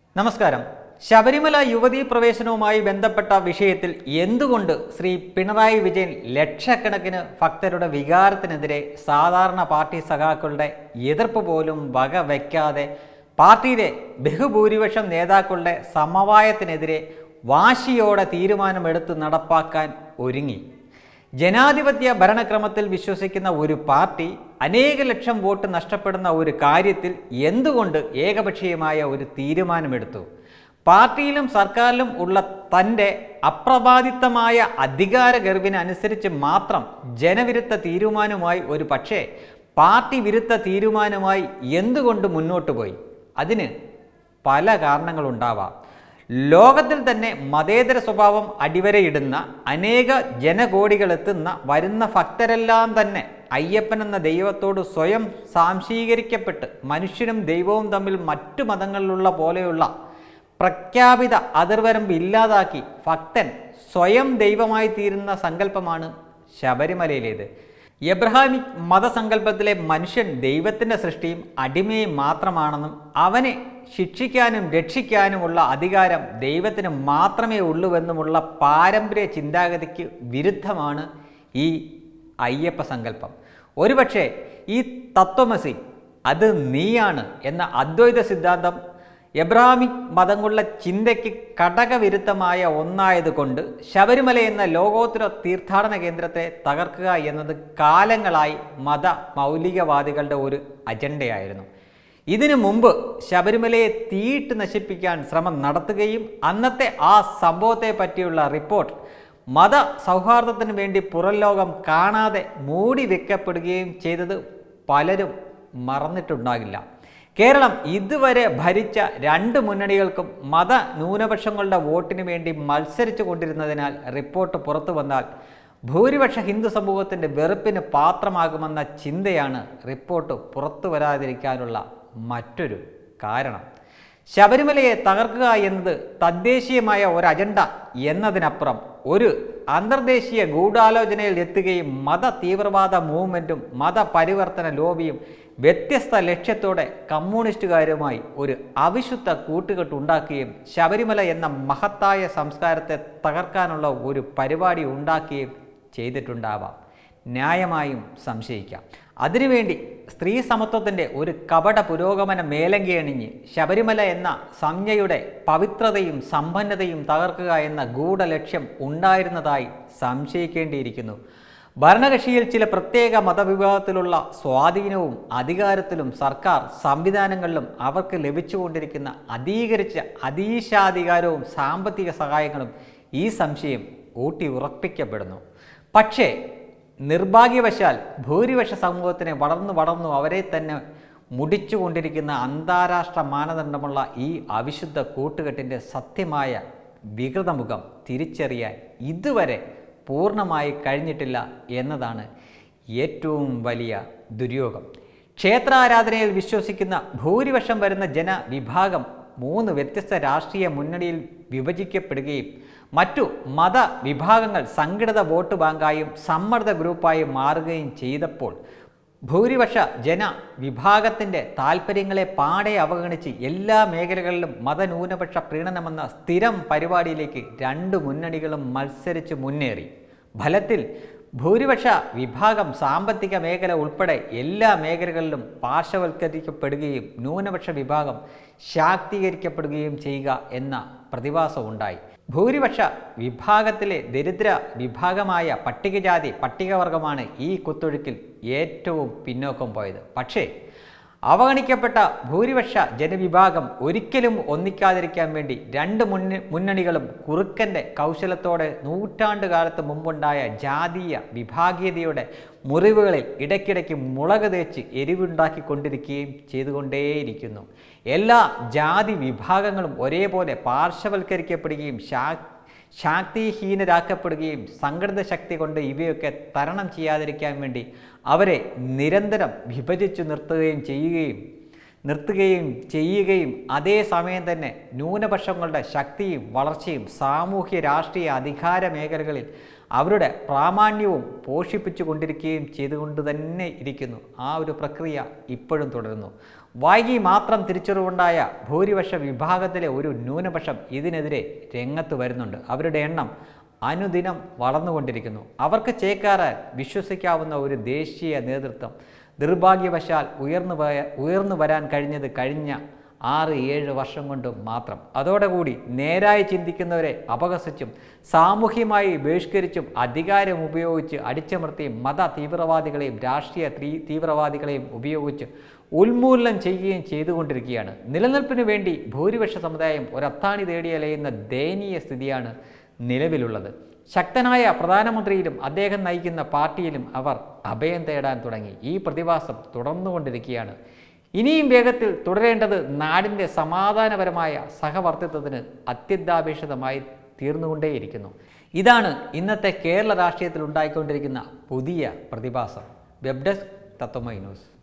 നമസ്കാരം ശബരിമല യുവതീ പ്രവേശനവുമായി ബന്ധപ്പെട്ട വിഷയത്തിൽ എന്തുകൊണ്ട് ശ്രീ പിണറായി വിജയൻ ലക്ഷക്കണക്കിന് ഭക്തരുടെ വികാരത്തിനെതിരെ സാധാരണ പാർട്ടി സഖാക്കളുടെ എതിർപ്പ് പോലും വക വയ്ക്കാതെ പാർട്ടിയിലെ ബഹുഭൂരിപക്ഷം നേതാക്കളുടെ സമവായത്തിനെതിരെ വാശിയോടെ തീരുമാനമെടുത്ത് നടപ്പാക്കാൻ ഒരുങ്ങി ജനാധിപത്യ ഭരണക്രമത്തിൽ വിശ്വസിക്കുന്ന ഒരു പാർട്ടി അനേക ലക്ഷം വോട്ട് നഷ്ടപ്പെടുന്ന ഒരു കാര്യത്തിൽ എന്തുകൊണ്ട് ഏകപക്ഷീയമായ ഒരു തീരുമാനമെടുത്തു പാർട്ടിയിലും സർക്കാരിലും ഉള്ള തൻ്റെ അപ്രബാധിതമായ അധികാര ഗർവിനനുസരിച്ച് മാത്രം ജനവിരുദ്ധ തീരുമാനവുമായി ഒരു പക്ഷേ പാർട്ടി വിരുദ്ധ തീരുമാനമായി എന്തുകൊണ്ട് മുന്നോട്ട് പോയി അതിന് പല കാരണങ്ങളുണ്ടാവാം ലോകത്തിൽ തന്നെ മതേതര സ്വഭാവം അടിവരയിടുന്ന അനേക ജനകോടികൾ എത്തുന്ന വരുന്ന ഭക്തരെല്ലാം തന്നെ അയ്യപ്പൻ എന്ന ദൈവത്തോട് സ്വയം സാംശീകരിക്കപ്പെട്ട് മനുഷ്യനും ദൈവവും തമ്മിൽ മറ്റു മതങ്ങളിലുള്ള പോലെയുള്ള പ്രഖ്യാപിത അതിർവരമ്പ് ഇല്ലാതാക്കി ഭക്തൻ സ്വയം ദൈവമായി തീരുന്ന സങ്കല്പമാണ് ശബരിമലയിലേത് എബ്രഹാമിക് മതസങ്കല്പത്തിലെ മനുഷ്യൻ ദൈവത്തിൻ്റെ സൃഷ്ടിയും അടിമയും മാത്രമാണെന്നും അവനെ ശിക്ഷിക്കാനും രക്ഷിക്കാനുമുള്ള അധികാരം ദൈവത്തിന് മാത്രമേ ഉള്ളുവെന്നുമുള്ള പാരമ്പര്യ ചിന്താഗതിക്ക് വിരുദ്ധമാണ് ഈ അയ്യപ്പ സങ്കല്പം ഒരുപക്ഷെ ഈ തത്വമസി അത് നീയാണ് എന്ന അദ്വൈത സിദ്ധാന്തം എബ്രാഹിമിക് മതങ്ങളുടെ ചിന്തയ്ക്ക് ഘടകവിരുദ്ധമായ ഒന്നായതുകൊണ്ട് ശബരിമല എന്ന ലോകോത്തര തീർത്ഥാടന കേന്ദ്രത്തെ തകർക്കുക എന്നത് കാലങ്ങളായി മത മൗലികവാദികളുടെ ഒരു അജണ്ടയായിരുന്നു ഇതിനു മുമ്പ് ശബരിമലയെ തീയിട്ട് നശിപ്പിക്കാൻ ശ്രമം നടത്തുകയും അന്നത്തെ ആ സംഭവത്തെ പറ്റിയുള്ള റിപ്പോർട്ട് മത സൗഹാർദ്ദത്തിന് വേണ്ടി പുറം ലോകം കാണാതെ മൂടി വെക്കപ്പെടുകയും ചെയ്തത് പലരും മറന്നിട്ടുണ്ടാകില്ല കേരളം ഇതുവരെ ഭരിച്ച രണ്ട് മുന്നണികൾക്കും മത ന്യൂനപക്ഷങ്ങളുടെ വോട്ടിന് വേണ്ടി മത്സരിച്ചു കൊണ്ടിരുന്നതിനാൽ റിപ്പോർട്ട് പുറത്തു വന്നാൽ ഭൂരിപക്ഷ ഹിന്ദു സമൂഹത്തിൻ്റെ വെറുപ്പിന് പാത്രമാകുമെന്ന ചിന്തയാണ് റിപ്പോർട്ട് പുറത്തു വരാതിരിക്കാനുള്ള മറ്റൊരു കാരണം ശബരിമലയെ തകർക്കുക എന്നത് തദ്ദേശീയമായ ഒരു അജണ്ട എന്നതിനപ്പുറം ഒരു അന്തർദേശീയ ഗൂഢാലോചനയിൽ എത്തുകയും മത തീവ്രവാദ മൂവ്മെൻറ്റും മതപരിവർത്തന ലോബിയും വ്യത്യസ്ത ലക്ഷ്യത്തോടെ കമ്മ്യൂണിസ്റ്റുകാരുമായി ഒരു അവിശുദ്ധ കൂട്ടുകെട്ടുണ്ടാക്കുകയും ശബരിമല എന്ന മഹത്തായ സംസ്കാരത്തെ തകർക്കാനുള്ള ഒരു പരിപാടി ഉണ്ടാക്കുകയും ചെയ്തിട്ടുണ്ടാവാം ന്യായമായും സംശയിക്കാം അതിനുവേണ്ടി സ്ത്രീ സമത്വത്തിൻ്റെ ഒരു കപട പുരോഗമന മേലങ്കി അണിഞ്ഞ് ശബരിമല എന്ന സംജ്ഞയുടെ പവിത്രതയും സമ്പന്നതയും തകർക്കുക എന്ന ഗൂഢലക്ഷ്യം ഉണ്ടായിരുന്നതായി സംശയിക്കേണ്ടിയിരിക്കുന്നു ഭരണകക്ഷിയിൽ ചില പ്രത്യേക മതവിഭാഗത്തിലുള്ള സ്വാധീനവും അധികാരത്തിലും സർക്കാർ സംവിധാനങ്ങളിലും അവർക്ക് ലഭിച്ചുകൊണ്ടിരിക്കുന്ന അധീകരിച്ച അതീശാധികാരവും സാമ്പത്തിക സഹായങ്ങളും ഈ സംശയം ഊട്ടി ഉറപ്പിക്കപ്പെടുന്നു പക്ഷേ നിർഭാഗ്യവശാൽ ഭൂരിപക്ഷ സമൂഹത്തിനെ വളർന്നു വളർന്നു അവരെ തന്നെ മുടിച്ചുകൊണ്ടിരിക്കുന്ന അന്താരാഷ്ട്ര മാനദണ്ഡമുള്ള ഈ അവിശുദ്ധ കൂട്ടുകെട്ടിൻ്റെ സത്യമായ വികൃതമുഖം തിരിച്ചറിയാൻ ഇതുവരെ പൂർണ്ണമായി കഴിഞ്ഞിട്ടില്ല എന്നതാണ് ഏറ്റവും വലിയ ദുര്യോഗം ക്ഷേത്രാരാധനയിൽ വിശ്വസിക്കുന്ന ഭൂരിപക്ഷം വരുന്ന ജനവിഭാഗം മൂന്ന് വ്യത്യസ്ത രാഷ്ട്രീയ മുന്നണിയിൽ വിഭജിക്കപ്പെടുകയും മറ്റു മതവിഭാഗങ്ങൾ സംഘടിത വോട്ട് ബാങ്കായും സമ്മർദ്ദ ഗ്രൂപ്പായും മാറുകയും ചെയ്തപ്പോൾ ഭൂരിപക്ഷ ജനവിഭാഗത്തിൻ്റെ താൽപ്പര്യങ്ങളെ പാടെ അവഗണിച്ച് എല്ലാ മേഖലകളിലും മതന്യൂനപക്ഷ പ്രീണനമെന്ന സ്ഥിരം പരിപാടിയിലേക്ക് രണ്ട് മുന്നണികളും മത്സരിച്ച് മുന്നേറി ഫലത്തിൽ ഭൂരിപക്ഷ വിഭാഗം സാമ്പത്തിക മേഖല ഉൾപ്പെടെ എല്ലാ മേഖലകളിലും പാർശ്വവൽക്കരിക്കപ്പെടുകയും ന്യൂനപക്ഷ വിഭാഗം ശാക്തീകരിക്കപ്പെടുകയും ചെയ്യുക എന്ന പ്രതിഭാസം ഉണ്ടായി ഭൂരിപക്ഷ വിഭാഗത്തിലെ ദരിദ്ര വിഭാഗമായ പട്ടികജാതി പട്ടികവർഗമാണ് ഈ കുത്തൊഴുക്കിൽ ഏറ്റവും പിന്നോക്കം പോയത് പക്ഷേ അവഗണിക്കപ്പെട്ട ഭൂരിപക്ഷ ജനവിഭാഗം ഒരിക്കലും ഒന്നിക്കാതിരിക്കാൻ വേണ്ടി രണ്ട് മുന്ന മുന്നണികളും കുറുക്കൻ്റെ കൗശലത്തോടെ നൂറ്റാണ്ട് കാലത്ത് മുമ്പുണ്ടായ ജാതീയ വിഭാഗീയതയുടെ മുറിവുകളിൽ ഇടയ്ക്കിടയ്ക്ക് മുളക് തേച്ച് എരിവുണ്ടാക്കിക്കൊണ്ടിരിക്കുകയും ചെയ്തുകൊണ്ടേയിരിക്കുന്നു എല്ലാ ജാതി വിഭാഗങ്ങളും ഒരേപോലെ പാർശ്വവൽക്കരിക്കപ്പെടുകയും ശാ ശാക്തിഹീനരാക്കപ്പെടുകയും സംഘടിത ശക്തി കൊണ്ട് ഇവയൊക്കെ തരണം ചെയ്യാതിരിക്കാൻ വേണ്ടി അവരെ നിരന്തരം വിഭജിച്ചു നിർത്തുകയും ചെയ്യുകയും നിർത്തുകയും ചെയ്യുകയും അതേസമയം തന്നെ ന്യൂനപക്ഷങ്ങളുടെ ശക്തിയും വളർച്ചയും സാമൂഹ്യ രാഷ്ട്രീയ അധികാര മേഖലകളിൽ അവരുടെ പ്രാമാണ്യവും പോഷിപ്പിച്ചു കൊണ്ടിരിക്കുകയും ചെയ്തുകൊണ്ട് തന്നെ ഇരിക്കുന്നു ആ ഒരു പ്രക്രിയ ഇപ്പോഴും തുടരുന്നു വൈകി മാത്രം തിരിച്ചറിവുണ്ടായ ഭൂരിപക്ഷ വിഭാഗത്തിലെ ഒരു ന്യൂനപക്ഷം ഇതിനെതിരെ രംഗത്ത് വരുന്നുണ്ട് അവരുടെ എണ്ണം അനുദിനം വളർന്നുകൊണ്ടിരിക്കുന്നു അവർക്ക് ചേക്കാറാൻ വിശ്വസിക്കാവുന്ന ഒരു ദേശീയ നേതൃത്വം നിർഭാഗ്യവശാൽ ഉയർന്നു പോയ ഉയർന്നു വരാൻ കഴിഞ്ഞത് കഴിഞ്ഞ ആറ് ഏഴ് വർഷം കൊണ്ട് മാത്രം അതോടുകൂടി നേരായി ചിന്തിക്കുന്നവരെ അപകസിച്ചും സാമൂഹ്യമായി ബഹിഷ്കരിച്ചും അധികാരം ഉപയോഗിച്ച് അടിച്ചമർത്തിയും മത തീവ്രവാദികളെയും രാഷ്ട്രീയ തീ തീവ്രവാദികളെയും ഉപയോഗിച്ച് ഉന്മൂലനം ചെയ്യുകയും ചെയ്തുകൊണ്ടിരിക്കുകയാണ് നിലനിൽപ്പിന് വേണ്ടി ഭൂരിപക്ഷ സമുദായം ഒരത്താണി തേടി അലയുന്ന ദയനീയ സ്ഥിതിയാണ് നിലവിലുള്ളത് ശക്തനായ പ്രധാനമന്ത്രിയിലും അദ്ദേഹം നയിക്കുന്ന പാർട്ടിയിലും അവർ അഭയം തേടാൻ തുടങ്ങി ഈ പ്രതിഭാസം തുടർന്നുകൊണ്ടിരിക്കുകയാണ് ഇനിയും വേഗത്തിൽ തുടരേണ്ടത് നാടിൻ്റെ സമാധാനപരമായ സഹവർത്തിത്വത്തിന് അത്യന്താപേക്ഷിതമായി തീർന്നുകൊണ്ടേയിരിക്കുന്നു ഇതാണ് ഇന്നത്തെ കേരള രാഷ്ട്രീയത്തിൽ ഉണ്ടായിക്കൊണ്ടിരിക്കുന്ന പുതിയ പ്രതിഭാസം വെബ് ഡെസ്ക് തത്വമൈ ന്യൂസ്